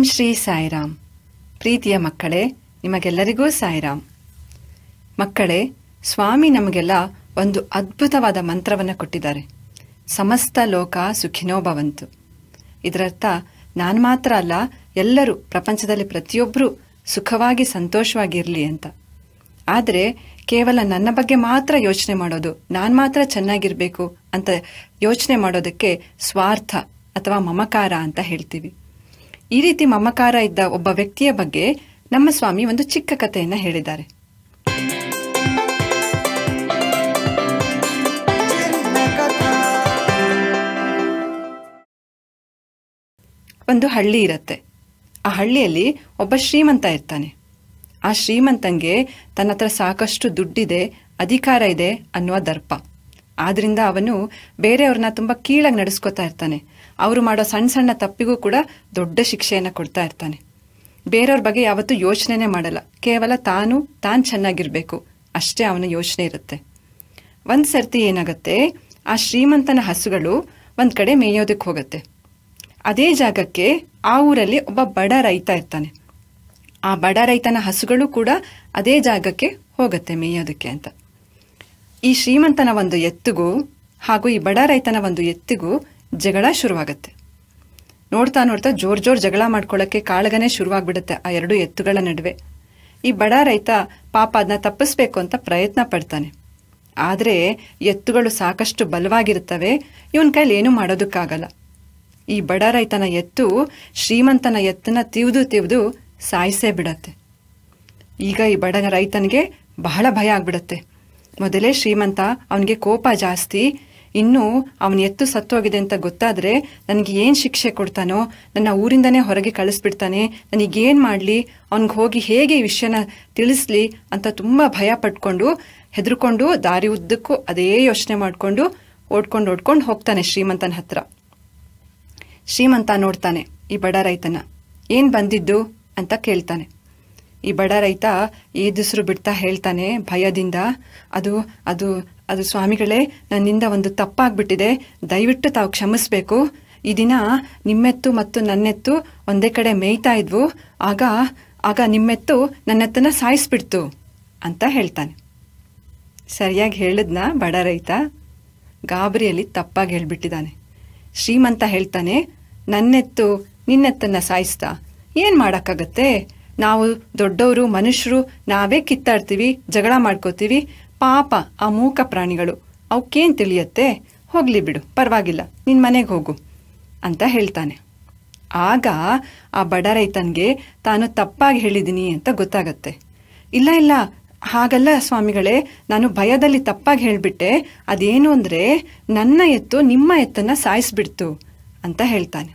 ಶ್ರೀ ಸಾಯಿರಾಮ್ ಪ್ರೀತಿಯ ಮಕ್ಕಳೇ ನಿಮಗೆಲ್ಲರಿಗೂ ಸಾಯಿರಾಮ್ ಮಕ್ಕಳೇ ಸ್ವಾಮಿ ನಮಗೆಲ್ಲ ಒಂದು ಅದ್ಭುತವಾದ ಮಂತ್ರವನ್ನು ಕೊಟ್ಟಿದ್ದಾರೆ ಸಮಸ್ತ ಲೋಕ ಸುಖಿನೋ ಭವಂತು ಇದರರ್ಥ ನಾನು ಮಾತ್ರ ಅಲ್ಲ ಎಲ್ಲರೂ ಪ್ರಪಂಚದಲ್ಲಿ ಪ್ರತಿಯೊಬ್ಬರೂ ಸುಖವಾಗಿ ಸಂತೋಷವಾಗಿರಲಿ ಅಂತ ಆದರೆ ಕೇವಲ ನನ್ನ ಬಗ್ಗೆ ಮಾತ್ರ ಯೋಚನೆ ಮಾಡೋದು ನಾನು ಮಾತ್ರ ಚೆನ್ನಾಗಿರಬೇಕು ಅಂತ ಯೋಚನೆ ಮಾಡೋದಕ್ಕೆ ಸ್ವಾರ್ಥ ಅಥವಾ ಮಮಕಾರ ಅಂತ ಹೇಳ್ತೀವಿ ಈ ರೀತಿ ಮಮಕಾರ ಇದ್ದ ಒಬ್ಬ ವ್ಯಕ್ತಿಯ ಬಗ್ಗೆ ನಮ್ಮ ಸ್ವಾಮಿ ಒಂದು ಚಿಕ್ಕ ಕಥೆಯನ್ನ ಹೇಳಿದ್ದಾರೆ ಒಂದು ಹಳ್ಳಿ ಇರತ್ತೆ ಆ ಹಳ್ಳಿಯಲ್ಲಿ ಒಬ್ಬ ಶ್ರೀಮಂತ ಇರ್ತಾನೆ ಆ ಶ್ರೀಮಂತಂಗೆ ತನ್ನ ಹತ್ರ ಸಾಕಷ್ಟು ದುಡ್ಡಿದೆ ಅಧಿಕಾರ ಇದೆ ಅನ್ನುವ ದರ್ಪ ಆದ್ರಿಂದ ಅವನು ಬೇರೆಯವ್ರನ್ನ ತುಂಬಾ ಕೀಳಾಗಿ ನಡೆಸ್ಕೊತಾ ಇರ್ತಾನೆ ಅವರು ಮಾಡೋ ಸಣ್ಣ ಸಣ್ಣ ತಪ್ಪಿಗೂ ಕೂಡ ದೊಡ್ಡ ಶಿಕ್ಷೆಯನ್ನ ಕೊಡ್ತಾ ಇರ್ತಾನೆ ಬೇರೆಯವ್ರ ಬಗ್ಗೆ ಯಾವತ್ತೂ ಯೋಚನೆನೇ ಮಾಡಲ್ಲ ಕೇವಲ ತಾನು ತಾನು ಚೆನ್ನಾಗಿರ್ಬೇಕು ಅಷ್ಟೇ ಅವನ ಯೋಚನೆ ಇರುತ್ತೆ ಒಂದ್ ಸರ್ತಿ ಏನಾಗತ್ತೆ ಆ ಶ್ರೀಮಂತನ ಹಸುಗಳು ಒಂದ್ ಕಡೆ ಮೇಯೋದಕ್ಕೆ ಹೋಗತ್ತೆ ಅದೇ ಜಾಗಕ್ಕೆ ಆ ಊರಲ್ಲಿ ಒಬ್ಬ ಬಡ ರೈತ ಇರ್ತಾನೆ ಆ ಬಡ ರೈತನ ಹಸುಗಳು ಕೂಡ ಅದೇ ಜಾಗಕ್ಕೆ ಹೋಗತ್ತೆ ಮೇಯೋದಕ್ಕೆ ಅಂತ ಈ ಶ್ರೀಮಂತನ ಒಂದು ಎತ್ತಿಗೂ ಹಾಗೂ ಈ ಬಡ ರೈತನ ಒಂದು ಎತ್ತಿಗೂ ಜಗಳ ಶುರುವಾಗತ್ತೆ ನೋಡ್ತಾ ನೋಡ್ತಾ ಜೋರ್ ಜೋರ್ ಜಗಳ ಮಾಡ್ಕೊಳ್ಳೋಕೆ ಕಾಳಗನೆ ಶುರುವಾಗ್ಬಿಡುತ್ತೆ ಆ ಎರಡು ಎತ್ತುಗಳ ನಡುವೆ ಈ ಬಡ ರೈತ ಪಾಪ ಅದನ್ನ ತಪ್ಪಿಸ್ಬೇಕು ಅಂತ ಪ್ರಯತ್ನ ಪಡ್ತಾನೆ ಆದ್ರೆ ಎತ್ತುಗಳು ಸಾಕಷ್ಟು ಬಲವಾಗಿರುತ್ತವೆ ಇವನ್ ಕೈಲಿ ಏನೂ ಮಾಡೋದಕ್ಕಾಗಲ್ಲ ಈ ಬಡ ರೈತನ ಎತ್ತು ಶ್ರೀಮಂತನ ಎತ್ತನ್ನ ತಿವಿದು ತಿವಿದು ಸಾಯಿಸೇ ಬಿಡತ್ತೆ ಈಗ ಈ ಬಡ ರೈತನಿಗೆ ಬಹಳ ಭಯ ಆಗ್ಬಿಡತ್ತೆ ಮೊದಲೇ ಶ್ರೀಮಂತ ಅವನಿಗೆ ಕೋಪ ಜಾಸ್ತಿ ಇನ್ನು ಅವನ ಎತ್ತು ಸತ್ತೋಗಿದೆ ಅಂತ ಗೊತ್ತಾದ್ರೆ ನನಗೆ ಏನ್ ಶಿಕ್ಷೆ ಕೊಡ್ತಾನೋ ನನ್ನ ಊರಿಂದನೇ ಹೊರಗೆ ಕಳಿಸ್ಬಿಡ್ತಾನೆ ನನಗೇನ್ ಮಾಡ್ಲಿ ಅವನಿಗೆ ಹೋಗಿ ಹೇಗೆ ಈ ವಿಷಯನ ತಿಳಿಸ್ಲಿ ಅಂತ ತುಂಬಾ ಭಯ ಪಟ್ಕೊಂಡು ಹೆದರ್ಕೊಂಡು ದಾರಿ ಉದ್ದಕ್ಕೂ ಅದೇ ಯೋಚನೆ ಮಾಡ್ಕೊಂಡು ಓಡ್ಕೊಂಡು ಓಡ್ಕೊಂಡು ಹೋಗ್ತಾನೆ ಶ್ರೀಮಂತನ ಹತ್ರ ಶ್ರೀಮಂತ ನೋಡ್ತಾನೆ ಈ ಬಡ ರೈತನ ಏನ್ ಬಂದಿದ್ದು ಅಂತ ಕೇಳ್ತಾನೆ ಈ ಬಡ ರೈತ ಏದಿಸ್ರು ಬಿಡ್ತಾ ಹೇಳ್ತಾನೆ ಭಯದಿಂದ ಅದು ಅದು ಅದು ಸ್ವಾಮಿಗಳೇ ನನ್ನಿಂದ ಒಂದು ತಪ್ಪಾಗ್ಬಿಟ್ಟಿದೆ ದಯವಿಟ್ಟು ತಾವು ಕ್ಷಮಿಸ್ಬೇಕು ಈ ದಿನ ನಿಮ್ಮೆತ್ತು ಮತ್ತು ನನ್ನೆತ್ತು ಒಂದೇ ಕಡೆ ಮೇಯ್ತಾ ಇದ್ವು ಆಗ ಆಗ ನಿಮ್ಮೆತ್ತು ನನ್ನೆತ್ತನ್ನ ಸಾಯಿಸ್ಬಿಡ್ತು ಅಂತ ಹೇಳ್ತಾನೆ ಸರಿಯಾಗಿ ಹೇಳಿದ್ನ ಬಡ ರೈತ ಗಾಬರಿಯಲ್ಲಿ ತಪ್ಪಾಗಿ ಹೇಳ್ಬಿಟ್ಟಿದ್ದಾನೆ ಶ್ರೀಮಂತ ಹೇಳ್ತಾನೆ ನನ್ನೆತ್ತು ನಿನ್ನೆತ್ತನ್ನ ಸಾಯಿಸ್ತಾ ಏನ್ ಮಾಡಕ್ಕಾಗತ್ತೆ ನಾವು ದೊಡ್ಡವರು ಮನುಷ್ಯರು ನಾವೇ ಕಿತ್ತಾಡ್ತೀವಿ ಜಗಳ ಮಾಡ್ಕೋತೀವಿ ಪಾಪ ಆ ಮೂಕ ಪ್ರಾಣಿಗಳು ಅವಕ್ಕೇನ್ ತಿಳಿಯತ್ತೆ ಹೋಗ್ಲಿ ಬಿಡು ಪರವಾಗಿಲ್ಲ ನಿನ್ ಮನೆಗೆ ಹೋಗು ಅಂತ ಹೇಳ್ತಾನೆ ಆಗ ಆ ಬಡ ರೈತನ್ಗೆ ತಾನು ತಪ್ಪಾಗಿ ಹೇಳಿದ್ದೀನಿ ಅಂತ ಗೊತ್ತಾಗತ್ತೆ ಇಲ್ಲ ಇಲ್ಲ ಹಾಗಲ್ಲ ಸ್ವಾಮಿಗಳೇ ನಾನು ಭಯದಲ್ಲಿ ತಪ್ಪಾಗಿ ಹೇಳ್ಬಿಟ್ಟೆ ಅದೇನು ಅಂದ್ರೆ ನನ್ನ ಎತ್ತು ನಿಮ್ಮ ಎತ್ತನ್ನ ಸಾಯಿಸ್ಬಿಡ್ತು ಅಂತ ಹೇಳ್ತಾನೆ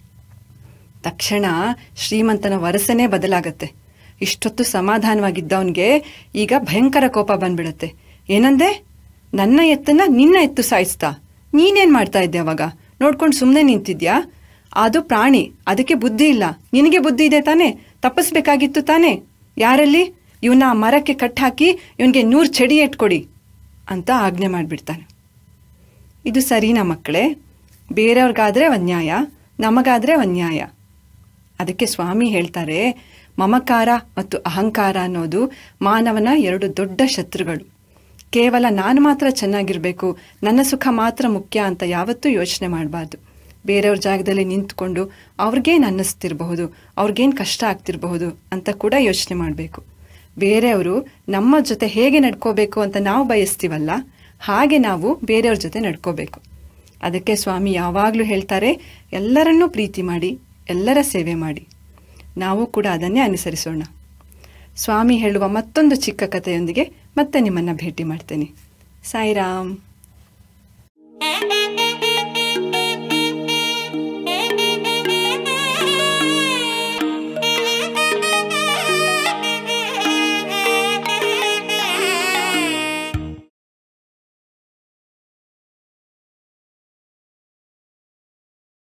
ತಕ್ಷಣ ಶ್ರೀಮಂತನ ವರಸನೇ ಬದಲಾಗತ್ತೆ ಇಷ್ಟೊತ್ತು ಸಮಾಧಾನವಾಗಿದ್ದವನ್ಗೆ ಈಗ ಭಯಂಕರ ಕೋಪ ಬಂದ್ಬಿಡತ್ತೆ ಏನಂದೆ ನನ್ನ ಎತ್ತನ್ನ ನಿನ್ನ ಎತ್ತು ಸಾಯಿಸ್ತಾ ನೀನೇನ್ ಮಾಡ್ತಾ ಇದ್ದೆ ಅವಾಗ ನೋಡ್ಕೊಂಡು ಸುಮ್ಮನೆ ನಿಂತಿದ್ಯಾ ಅದು ಪ್ರಾಣಿ ಅದಕ್ಕೆ ಬುದ್ಧಿ ಇಲ್ಲ ನಿನಗೆ ಬುದ್ಧಿ ಇದೆ ತಾನೆ ತಪ್ಪಿಸ್ಬೇಕಾಗಿತ್ತು ತಾನೆ ಯಾರಲ್ಲಿ ಇವನ್ನ ಆ ಮರಕ್ಕೆ ಕಟ್ಟಾಕಿ ಇವನ್ಗೆ ನೂರ್ ಚಡಿ ಇಟ್ಕೊಡಿ ಅಂತ ಆಜ್ಞೆ ಮಾಡ್ಬಿಡ್ತಾನೆ ಇದು ಸರಿನಾ ಮಕ್ಕಳೇ ಬೇರೆಯವ್ರಿಗಾದ್ರೆ ಅನ್ಯಾಯ ನಮಗಾದ್ರೆ ಅನ್ಯಾಯ ಅದಕ್ಕೆ ಸ್ವಾಮಿ ಹೇಳ್ತಾರೆ ಮಮಕಾರ ಮತ್ತು ಅಹಂಕಾರ ಅನ್ನೋದು ಮಾನವನ ಎರಡು ದೊಡ್ಡ ಶತ್ರುಗಳು ಕೇವಲ ನಾನು ಮಾತ್ರ ಚೆನ್ನಾಗಿರ್ಬೇಕು ನನ್ನ ಸುಖ ಮಾತ್ರ ಮುಖ್ಯ ಅಂತ ಯಾವತ್ತೂ ಯೋಚನೆ ಮಾಡಬಾರ್ದು ಬೇರೆಯವ್ರ ಜಾಗದಲ್ಲಿ ನಿಂತ್ಕೊಂಡು ಅವ್ರಿಗೇನು ಅನ್ನಿಸ್ತಿರಬಹುದು ಅವ್ರಿಗೇನು ಕಷ್ಟ ಆಗ್ತಿರಬಹುದು ಅಂತ ಕೂಡ ಯೋಚನೆ ಮಾಡಬೇಕು ಬೇರೆಯವರು ನಮ್ಮ ಜೊತೆ ಹೇಗೆ ನಡ್ಕೋಬೇಕು ಅಂತ ನಾವು ಬಯಸ್ತೀವಲ್ಲ ಹಾಗೆ ನಾವು ಬೇರೆಯವ್ರ ಜೊತೆ ನಡ್ಕೋಬೇಕು ಅದಕ್ಕೆ ಸ್ವಾಮಿ ಯಾವಾಗಲೂ ಹೇಳ್ತಾರೆ ಎಲ್ಲರನ್ನೂ ಪ್ರೀತಿ ಮಾಡಿ ಎಲ್ಲರ ಸೇವೆ ಮಾಡಿ ನಾವು ಕೂಡ ಅದನ್ನೇ ಅನುಸರಿಸೋಣ ಸ್ವಾಮಿ ಹೇಳುವ ಮತ್ತೊಂದು ಚಿಕ್ಕ ಕಥೆಯೊಂದಿಗೆ ಮತ್ತೆ ನಿಮ್ಮನ್ನ ಭೇಟಿ ಮಾಡ್ತೇನೆ ಸಾಯಿರಾಮ್